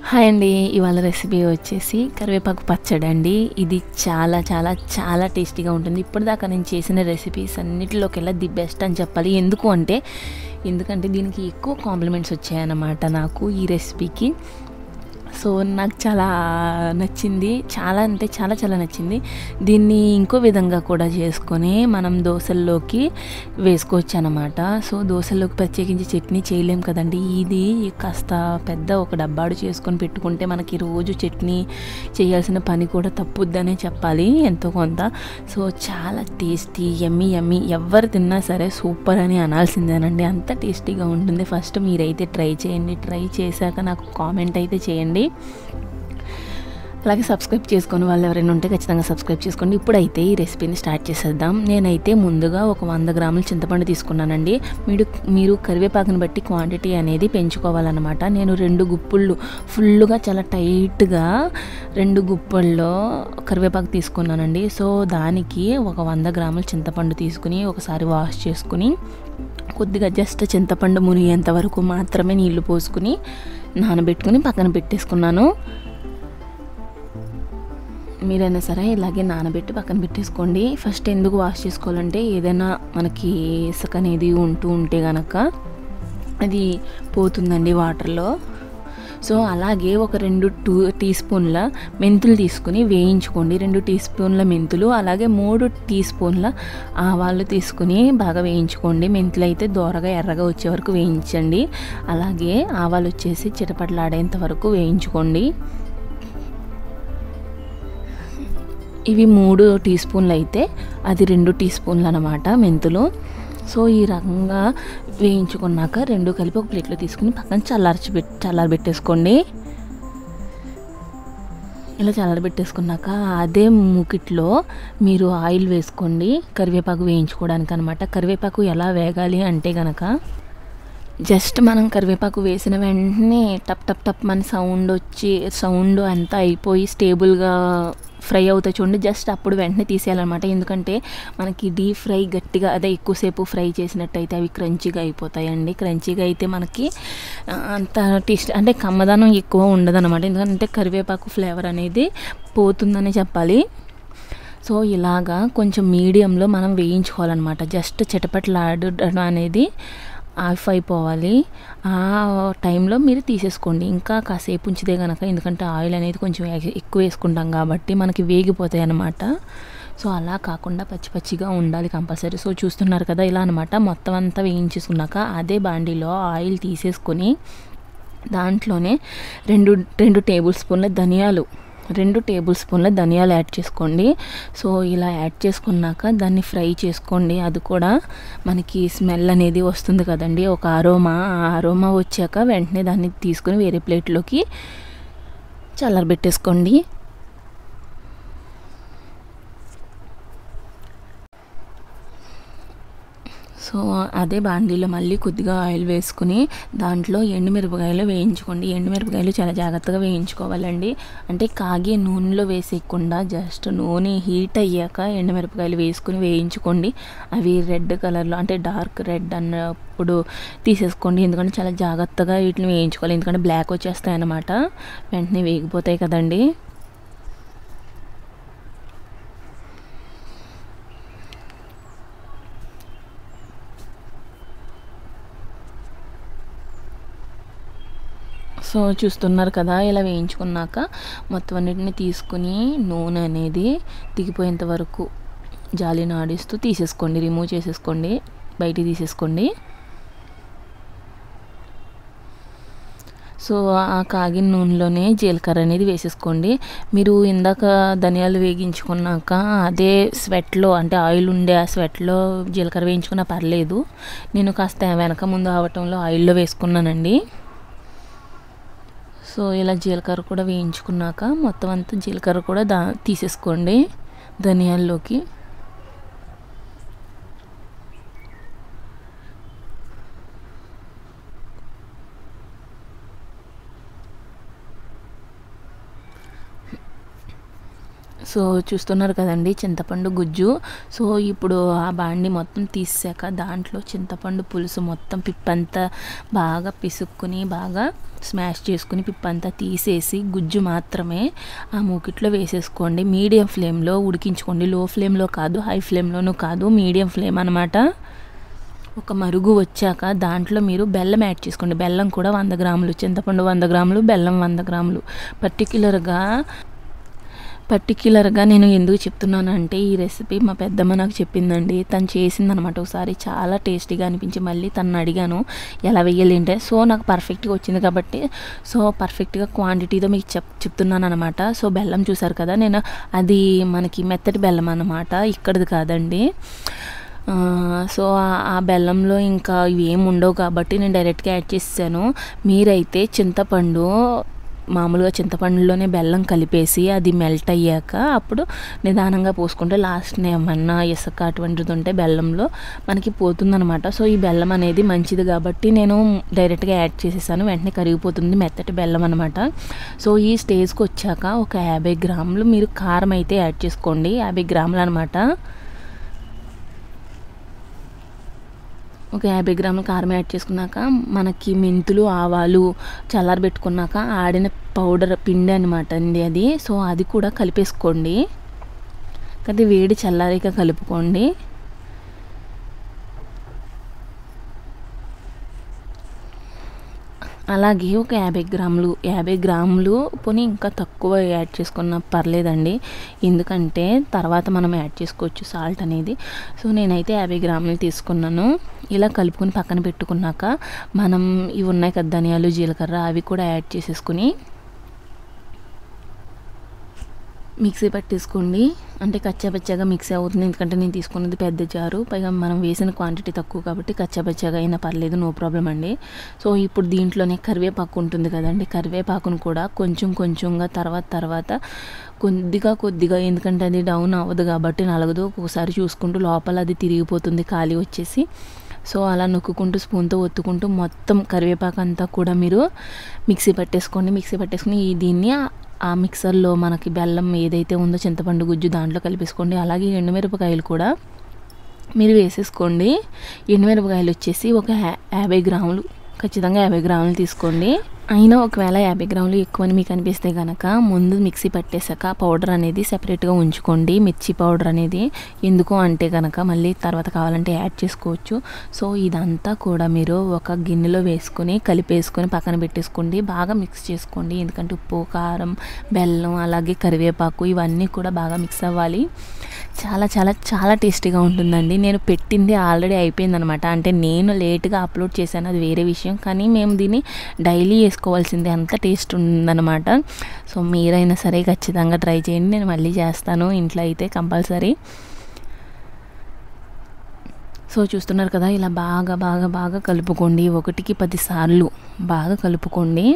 hi అండి ఇవాళ recipe వచ్చేసి కరివేపాకు పచ్చడి అండి ఇది చాలా చాలా చాలా టేస్టీగా ఉంటుంది ఇప్పటిదాకా నేను చేసిన రెసిపీస్ అన్నిటిలోకెల్లా ది బెస్ట్ అని చెప్పాలి ఎందుకు అంటే ఎందుకంటే దీనికి ఎక్కువ కాంప్లిమెంట్స్ వచ్చాయన్నమాట నాకు ఈ రెసిపీకి సో నాకు చాలా నచ్చింది చాలా అంటే చాలా చాలా నచ్చింది దీన్ని ఇంకో విధంగా కూడా చేసుకొని మనం దోశల్లోకి వేసుకోవచ్చు అనమాట సో దోశల్లోకి ప్రత్యేకించి చట్నీ చేయలేం కదండి ఇది కాస్త పెద్ద ఒక డబ్బాడు చేసుకొని పెట్టుకుంటే మనకి రోజు చట్నీ చేయాల్సిన పని కూడా తప్పుద్దనే చెప్పాలి ఎంతో కొంత సో చాలా టేస్టీ ఎమ్మి ఎమ్మి ఎవరు తిన్నా సరే సూపర్ అని అనాల్సిందేనండి అంత టేస్టీగా ఉంటుంది ఫస్ట్ మీరైతే ట్రై చేయండి ట్రై చేశాక నాకు కామెంట్ అయితే చేయండి అలాగే సబ్స్క్రైబ్ చేసుకొని వాళ్ళు ఎవరైనా ఉంటే ఖచ్చితంగా సబ్స్క్రైబ్ చేసుకోండి ఇప్పుడైతే ఈ రెసిపీని స్టార్ట్ చేసేద్దాం నేనైతే ముందుగా ఒక వంద గ్రాముల చింతపండు తీసుకున్నానండి మీరు మీరు కరివేపాకుని బట్టి క్వాంటిటీ అనేది పెంచుకోవాలన్నమాట నేను రెండు గుప్పుళ్ళు ఫుల్గా చాలా టైట్గా రెండు గుప్పల్లో కరివేపాకు తీసుకున్నానండి సో దానికి ఒక వంద గ్రాముల చింతపండు తీసుకుని ఒకసారి వాష్ చేసుకుని కొద్దిగా జస్ట్ చింతపండు మునిగేంత వరకు మాత్రమే నీళ్లు పోసుకుని నానబెట్టుకుని పక్కన పెట్టేసుకున్నాను మీరైనా సరే ఇలాగే నానబెట్టి పక్కన పెట్టేసుకోండి ఫస్ట్ ఎందుకు వాష్ చేసుకోవాలంటే ఏదైనా మనకి ఇసుక అనేది ఉంటూ ఉంటే గనక అది పోతుందండి వాటర్లో సో అలాగే ఒక రెండు టూ టీ స్పూన్ల మెంతులు తీసుకుని వేయించుకోండి రెండు టీ స్పూన్ల మెంతులు అలాగే మూడు టీ స్పూన్ల ఆవాలు తీసుకుని బాగా వేయించుకోండి మెంతులు అయితే దోరగా ఎర్రగా వచ్చే వరకు వేయించండి అలాగే ఆవాలు వచ్చేసి చిటపటలాడేంత వరకు వేయించుకోండి ఇవి మూడు టీ స్పూన్లు అయితే అది రెండు టీ స్పూన్లు అనమాట మెంతులు సో ఈ రకంగా వేయించుకున్నాక రెండు కలిపి ఒక ప్లేట్లో తీసుకుని పక్కన చల్లార్చి పెట్ చల్లారబెట్టేసుకోండి ఇలా చల్లారబెట్టేసుకున్నాక అదే మూకిట్లో మీరు ఆయిల్ వేసుకోండి కరివేపాకు వేయించుకోవడానికి అనమాట కరివేపాకు ఎలా వేగాలి అంటే గనక జస్ట్ మనం కరివేపాకు వేసిన వెంటనే టప్ టప్ టప్ మన సౌండ్ వచ్చి సౌండ్ అంతా అయిపోయి స్టేబుల్గా ఫ్రై అవుతాయి చూడండి జస్ట్ అప్పుడు వెంటనే తీసేయాలన్నమాట ఎందుకంటే మనకి డీప్ ఫ్రై గట్టిగా అదే ఎక్కువసేపు ఫ్రై చేసినట్టయితే అవి క్రంచీగా అయిపోతాయండి క్రంచీగా అయితే మనకి అంత టేస్ట్ అంటే కమ్మదనం ఎక్కువ ఉండదన్నమాట ఎందుకంటే కరివేపాకు ఫ్లేవర్ అనేది పోతుందని చెప్పాలి సో ఇలాగా కొంచెం మీడియంలో మనం వేయించుకోవాలన్నమాట జస్ట్ చిటపట్లాడడం అనేది ఆఫ్ అయిపోవాలి ఆ టైంలో మీరు తీసేసుకోండి ఇంకా కాసేపు ఉంచితే కనుక ఎందుకంటే ఆయిల్ అనేది కొంచెం ఎక్కువ వేసుకుంటాం కాబట్టి మనకి వేగిపోతాయి అన్నమాట సో అలా కాకుండా పచ్చి పచ్చిగా ఉండాలి కంపల్సరీ సో చూస్తున్నారు కదా ఇలా అనమాట మొత్తం అంతా వేయించేసుకున్నాక అదే బాండీలో ఆయిల్ తీసేసుకొని దాంట్లోనే రెండు రెండు టేబుల్ స్పూన్ల ధనియాలు రెండు టేబుల్ స్పూన్ల ధనియాలు యాడ్ చేసుకోండి సో ఇలా యాడ్ చేసుకున్నాక దాన్ని ఫ్రై చేసుకోండి అది కూడా మనకి స్మెల్ అనేది వస్తుంది కదండి ఒక అరోమా ఆ అరోమా వచ్చాక వెంటనే దాన్ని తీసుకుని వేరే ప్లేట్లోకి చల్లారబెట్టేసుకోండి సో అదే బాండీలో మళ్ళీ కొద్దిగా ఆయిల్ వేసుకుని దాంట్లో ఎండుమిరపకాయలు వేయించుకోండి ఎండుమిరపకాయలు చాలా జాగ్రత్తగా వేయించుకోవాలండి అంటే కాగే నూనెలో వేసేయకుండా జస్ట్ నూనె హీట్ అయ్యాక ఎండుమిరపకాయలు వేసుకుని వేయించుకోండి అవి రెడ్ కలర్లో అంటే డార్క్ రెడ్ అన్నప్పుడు తీసేసుకోండి ఎందుకంటే చాలా జాగ్రత్తగా వీటిని వేయించుకోవాలి ఎందుకంటే బ్లాక్ వచ్చేస్తాయి అన్నమాట వెంటనే వేగిపోతాయి కదండి సో చూస్తున్నారు కదా ఇలా వేయించుకున్నాక మొత్తం అన్నిటిని తీసుకుని నూనె అనేది దిగిపోయేంత వరకు జాలిని ఆడిస్తూ తీసేసుకోండి రిమూవ్ చేసేసుకోండి బయటికి తీసేసుకోండి సో ఆ కాగిన నూనెలోనే జీలకర్ర అనేది వేసేసుకోండి మీరు ఇందాక ధనియాలు వేగించుకున్నాక అదే స్వెట్లో అంటే ఆయిల్ ఉండే ఆ స్వెట్లో జీలకర్ర వేయించుకున్నా పర్లేదు నేను కాస్త వెనక ముందు అవటంలో ఆయిల్లో వేసుకున్నానండి సో ఇలా జీలకర్ర కూడా వేయించుకున్నాక మొత్తం అంతా జీలకర్ర కూడా దా తీసేసుకోండి ధనియాల్లోకి సో చూస్తున్నారు కదండి చింతపండు గుజ్జు సో ఇప్పుడు ఆ బాండి మొత్తం తీసాక దాంట్లో చింతపండు పులుసు మొత్తం పిప్పంతా బాగా పిసుక్కుని బాగా స్మాష్ చేసుకుని పిప్పంతా తీసేసి గుజ్జు మాత్రమే ఆ మూకిట్లో వేసేసుకోండి మీడియం ఫ్లేమ్లో ఉడికించుకోండి లో ఫ్లేమ్లో కాదు హై ఫ్లేమ్లోనూ కాదు మీడియం ఫ్లేమ్ అనమాట ఒక మరుగు వచ్చాక దాంట్లో మీరు బెల్లం యాడ్ చేసుకోండి బెల్లం కూడా వంద గ్రాములు చింతపండు వంద గ్రాములు బెల్లం వంద గ్రాములు పర్టిక్యులర్గా పర్టిక్యులర్గా నేను ఎందుకు చెప్తున్నానంటే ఈ రెసిపీ మా పెద్దమ్మ నాకు చెప్పిందండి తను చేసిందనమాట ఒకసారి చాలా టేస్టీగా అనిపించి మళ్ళీ తను అడిగాను ఎలా వేయాలి అంటే సో నాకు పర్ఫెక్ట్గా వచ్చింది కాబట్టి సో పర్ఫెక్ట్గా క్వాంటిటీతో మీకు చెప్ చెప్తున్నాను అనమాట సో బెల్లం చూసారు కదా నేను అది మనకి మెత్తటి బెల్లం అనమాట ఇక్కడిది కాదండి ఆ, సో ఆ- ఆ బెల్లంలో ఇంకా ఇవి ఏమి ఉండవు కాబట్టి నేను డైరెక్ట్గా యాడ్ చేసాను మీరైతే చింతపండు మామూలుగా చింతపండులోనే బెల్లం కలిపేసి అది మెల్ట్ అయ్యాక అప్పుడు నిదానంగా పోసుకుంటే లాస్ట్ ఏమన్నా ఇసుక అటువంటిది ఉంటే బెల్లంలో మనకి పోతుందనమాట సో ఈ బెల్లం అనేది మంచిది కాబట్టి నేను డైరెక్ట్గా యాడ్ చేసేసాను వెంటనే కరిగిపోతుంది మెత్తటి బెల్లం అనమాట సో ఈ స్టేజ్కి వచ్చాక ఒక యాభై గ్రాములు మీరు కారం అయితే యాడ్ చేసుకోండి యాభై గ్రాములు అనమాట ఒక యాభై గ్రాముల కారం యాడ్ చేసుకున్నాక మనకి మెంతులు ఆవాలు చల్లారబెట్టుకున్నాక ఆడిన పౌడర్ పిండి అనమాట అండి అది సో అది కూడా కలిపేసుకోండి అది వేడి చల్లారిక కలుపుకోండి అలాగే ఒక యాభై గ్రాములు యాభై గ్రాములు పోనీ ఇంకా తక్కువ యాడ్ చేసుకున్నా పర్లేదండి ఎందుకంటే తర్వాత మనం యాడ్ చేసుకోవచ్చు సాల్ట్ అనేది సో నేనైతే యాభై గ్రాములు తీసుకున్నాను ఇలా కలుపుకొని పక్కన పెట్టుకున్నాక మనం ఇవి ఉన్నాయి కదా ధనియాలు జీలకర్ర అవి కూడా యాడ్ చేసేసుకుని మిక్సీ పట్టేసుకోండి అంటే కచ్చాపచ్చాగా మిక్సీ అవుతుంది ఎందుకంటే నేను తీసుకున్నది పెద్ద జారు పైగా మనం వేసిన క్వాంటిటీ తక్కువ కాబట్టి కచ్చాపచ్చాగా అయినా పర్లేదు నో ప్రాబ్లం అండి సో ఇప్పుడు దీంట్లోనే కరివేపాకు ఉంటుంది కదండి కరివేపాకును కూడా కొంచెం కొంచెంగా తర్వాత తర్వాత కొద్దిగా కొద్దిగా ఎందుకంటే అది డౌన్ అవ్వదు కాబట్టి నలగదు ఒక్కోసారి చూసుకుంటూ లోపల అది తిరిగిపోతుంది ఖాళీ వచ్చేసి సో అలా నొక్కుంటూ స్పూన్తో ఒత్తుకుంటూ మొత్తం కరివేపాకు అంతా కూడా మీరు మిక్సీ పట్టేసుకోండి మిక్సీ పట్టేసుకుని ఈ దీన్ని ఆ- ఆ మిక్సర్లో మనకి బెల్లం ఏదైతే ఉందో చింతపండు గుజ్జు దాంట్లో కలిపేసుకోండి అలాగే ఎండుమిరపకాయలు కూడా మీరు వేసేసుకోండి ఎండుమిరపకాయలు వచ్చేసి ఒక యా- యాభై గ్రాములు ఖచ్చితంగా యాభై గ్రాములు తీసుకోండి అయినా ఒకవేళ యాభై గ్రాములు ఎక్కువ అని మీకు అనిపిస్తే కనుక ముందు మిక్సీ పట్టేశాక పౌడర్ అనేది సెపరేట్గా ఉంచుకోండి మిర్చి పౌడర్ అనేది ఎందుకు అంటే కనుక మళ్ళీ తర్వాత కావాలంటే యాడ్ చేసుకోవచ్చు సో ఇదంతా కూడా మీరు ఒక గిన్నెలో వేసుకొని కలిపేసుకొని పక్కన పెట్టేసుకోండి బాగా మిక్స్ చేసుకోండి ఎందుకంటే ఉప్పు కారం బెల్లం అలాగే కరివేపాకు ఇవన్నీ కూడా బాగా మిక్స్ అవ్వాలి చాలా చాలా చాలా టేస్టీగా ఉంటుందండి నేను పెట్టింది ఆల్రెడీ అయిపోయిందనమాట అంటే నేను లేట్గా అప్లోడ్ చేశాను అది వేరే విషయం కానీ మేము దీన్ని డైలీ వేసుకోవాల్సిందే అంత టేస్ట్ ఉందన్నమాట సో మీరైనా సరే ఖచ్చితంగా ట్రై చేయండి నేను మళ్ళీ చేస్తాను ఇంట్లో అయితే కంపల్సరీ సో చూస్తున్నారు కదా ఇలా బాగా బాగా బాగా కలుపుకోండి ఒకటికి పది సార్లు బాగా కలుపుకోండి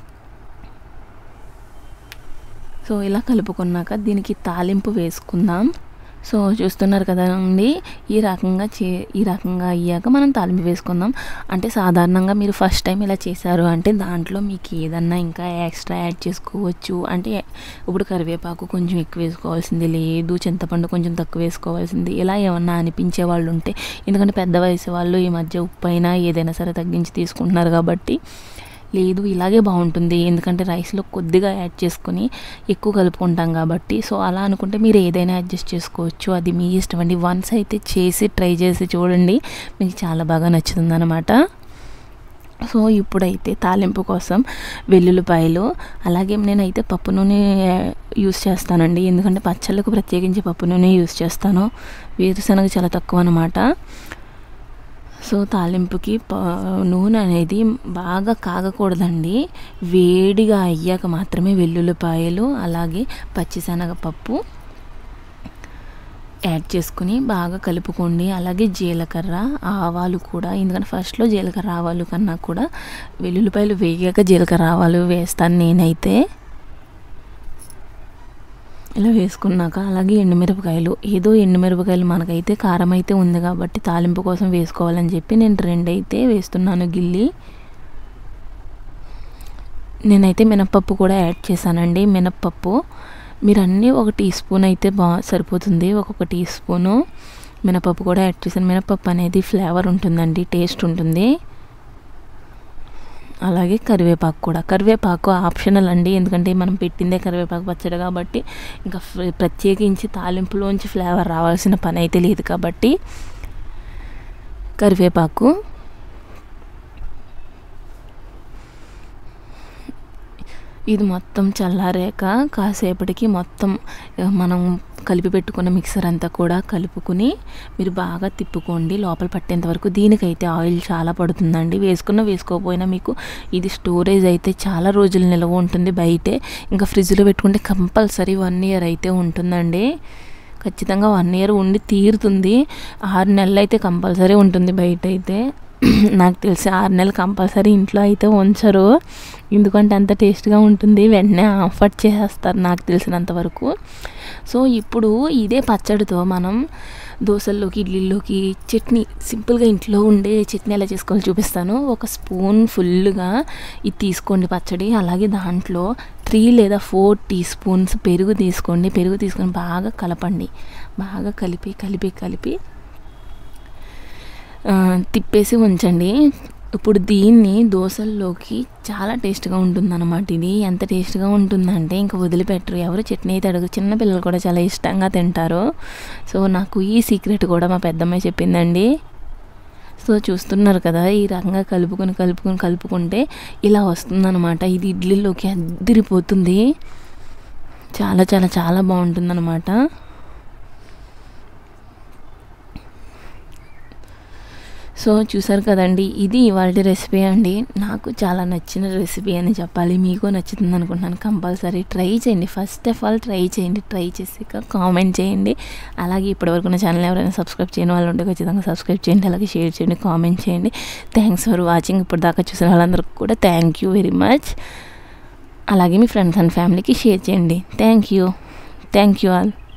సో ఇలా కలుపుకున్నాక దీనికి తాలింపు వేసుకుందాం సో చూస్తున్నారు కదా అండి ఈ రకంగా చే ఈ రకంగా అయ్యాక మనం తాలింపు వేసుకుందాం అంటే సాధారణంగా మీరు ఫస్ట్ టైం ఇలా చేశారు అంటే దాంట్లో మీకు ఏదన్నా ఇంకా ఎక్స్ట్రా యాడ్ చేసుకోవచ్చు అంటే ఇప్పుడు కరివేపాకు కొంచెం ఎక్కువ వేసుకోవాల్సింది లేదు చింతపండు కొంచెం తక్కువ వేసుకోవాల్సింది ఇలా ఏమన్నా అనిపించే వాళ్ళు ఉంటే ఎందుకంటే పెద్ద వయసు వాళ్ళు ఈ మధ్య ఉప్పు అయినా ఏదైనా సరే తగ్గించి తీసుకుంటున్నారు కాబట్టి లేదు ఇలాగే బాగుంటుంది ఎందుకంటే రైస్లో కొద్దిగా యాడ్ చేసుకొని ఎక్కువ కలుపుకుంటాం కాబట్టి సో అలా అనుకుంటే మీరు ఏదైనా అడ్జస్ట్ చేసుకోవచ్చు అది మీ ఇష్టం అండి వన్స్ అయితే చేసి ట్రై చేసి చూడండి మీకు చాలా బాగా నచ్చుతుంది అనమాట సో ఇప్పుడైతే తాలింపు కోసం వెల్లుల్లిపాయలు అలాగే నేనైతే పప్పు నూనె యూస్ చేస్తానండి ఎందుకంటే పచ్చళ్ళకు ప్రత్యేకించి పప్పు నూనె యూస్ చేస్తాను వేరుశనగ చాలా తక్కువ అనమాట సో తాలింపుకి ప నూనె అనేది బాగా కాగకూడదండి వేడిగా అయ్యాక మాత్రమే వెల్లుల్లిపాయలు అలాగే పచ్చిశనగపప్పు యాడ్ చేసుకుని బాగా కలుపుకోండి అలాగే జీలకర్ర ఆవాలు కూడా ఎందుకంటే ఫస్ట్లో జీలకర్ర ఆవాలు కన్నా కూడా వెల్లుల్లిపాయలు వేగాక జీలకర్ర ఆవాలు వేస్తాను నేనైతే ఇలా వేసుకున్నాక అలాగే ఎండుమిరపకాయలు ఏదో ఎండుమిరపకాయలు మనకైతే కారం అయితే ఉంది కాబట్టి తాలింపు కోసం వేసుకోవాలని చెప్పి నేను రెండు అయితే వేస్తున్నాను గిల్లి నేనైతే మినప్పప్పు కూడా యాడ్ చేశానండి మినప్పప్పు మీరు అన్నీ ఒక టీ స్పూన్ అయితే బా సరిపోతుంది ఒక్కొక్క టీ స్పూను మినపప్పు కూడా యాడ్ చేశాను మినపప్పు అనేది ఫ్లేవర్ ఉంటుందండి టేస్ట్ ఉంటుంది అలాగే కరివేపాకు కూడా కరివేపాకు ఆప్షనల్ అండి ఎందుకంటే మనం పెట్టిందే కరివేపాకు పచ్చడి కాబట్టి ఇంకా ఫ్ర- ప్రత్యేకించి తాలింపులోంచి ఫ్లేవర్ రావాల్సిన పని అయితే లేదు కాబట్టి కరివేపాకు ఇది మొత్తం చల్లారాక కాసేపటికి మొత్తం ఆ, మనం కలిపి పెట్టుకున్న మిక్సర్ అంతా కూడా కలుపుకుని మీరు బాగా తిప్పుకోండి లోపల పట్టేంత వరకు దీనికైతే ఆయిల్ చాలా పడుతుందండి వేసుకున్న వేసుకోకపోయినా మీకు ఇది స్టోరేజ్ అయితే చాలా రోజులు నిల్వ ఉంటుంది బయటే ఇంకా ఫ్రిడ్జ్లో పెట్టుకుంటే కంపల్సరీ వన్ ఇయర్ అయితే ఉంటుందండి ఖచ్చితంగా వన్ ఇయర్ ఉండి తీరుతుంది ఆరు నెలలు అయితే కంపల్సరీ ఉంటుంది బయట అయితే నాకు తెలిసి ఆరు నెలలు కంపల్సరీ ఇంట్లో అయితే ఉంచరు ఎందుకంటే అంత టేస్ట్గా ఉంటుంది వెంటనే ఆఫర్ చేసేస్తారు నాకు తెలిసినంత వరకు సో ఇప్పుడు ఇదే పచ్చడితో మనం దోశల్లోకి ఇడ్లీలోకి చట్నీ సింపుల్గా ఇంట్లో ఉండే చట్నీ ఎలా చేసుకోవాలో చూపిస్తాను ఒక స్పూన్ ఫుల్గా ఇది తీసుకోండి పచ్చడి అలాగే దాంట్లో త్రీ లేదా ఫోర్ టీ స్పూన్స్ పెరుగు తీసుకోండి పెరుగు తీసుకొని బాగా కలపండి బాగా కలిపి కలిపి కలిపి ఆ, తిప్పేసి ఉంచండి ఇప్పుడు దీన్ని దోశల్లోకి చాలా టేస్ట్గా ఉంటుందన్నమాట ఇది ఎంత టేస్ట్గా ఉంటుందంటే ఇంకా వదిలిపెట్టరు ఎవరు చట్నీ అయితే అడుగు చిన్న పిల్లలు కూడా చాలా ఇష్టంగా తింటారు సో నాకు ఈ సీక్రెట్ కూడా మా పెద్దమ్మాయి చెప్పిందండి సో చూస్తున్నారు కదా ఈ రకంగా కలుపుకొని కలుపుకొని కలుపుకుంటే ఇలా వస్తుందన్నమాట ఇది ఇడ్లీలోకి అద్దరిపోతుంది చాలా చాలా చాలా బాగుంటుందన్నమాట సో చూసారు కదండి ఇది ఇవాళ రెసిపీ అండి నాకు చాలా నచ్చిన రెసిపీ అని చెప్పాలి మీకు నచ్చుతుంది అనుకుంటున్నాను కంపల్సరీ ట్రై చేయండి ఫస్ట్ ఆఫ్ ఆల్ ట్రై చేయండి ట్రై చేసాక కామెంట్ చేయండి అలాగే ఇప్పటివరకు నా ఛానల్ ఎవరైనా సబ్స్క్రైబ్ చేయని వాళ్ళు ఉంటే ఖచ్చితంగా సబ్స్క్రైబ్ చేయండి అలాగే షేర్ చేయండి కామెంట్ చేయండి థ్యాంక్స్ ఫర్ వాచింగ్ ఇప్పుడు దాకా చూసిన వాళ్ళందరికీ కూడా థ్యాంక్ యూ వెరీ మచ్ అలాగే మీ ఫ్రెండ్స్ అండ్ ఫ్యామిలీకి షేర్ చేయండి thank you thank you all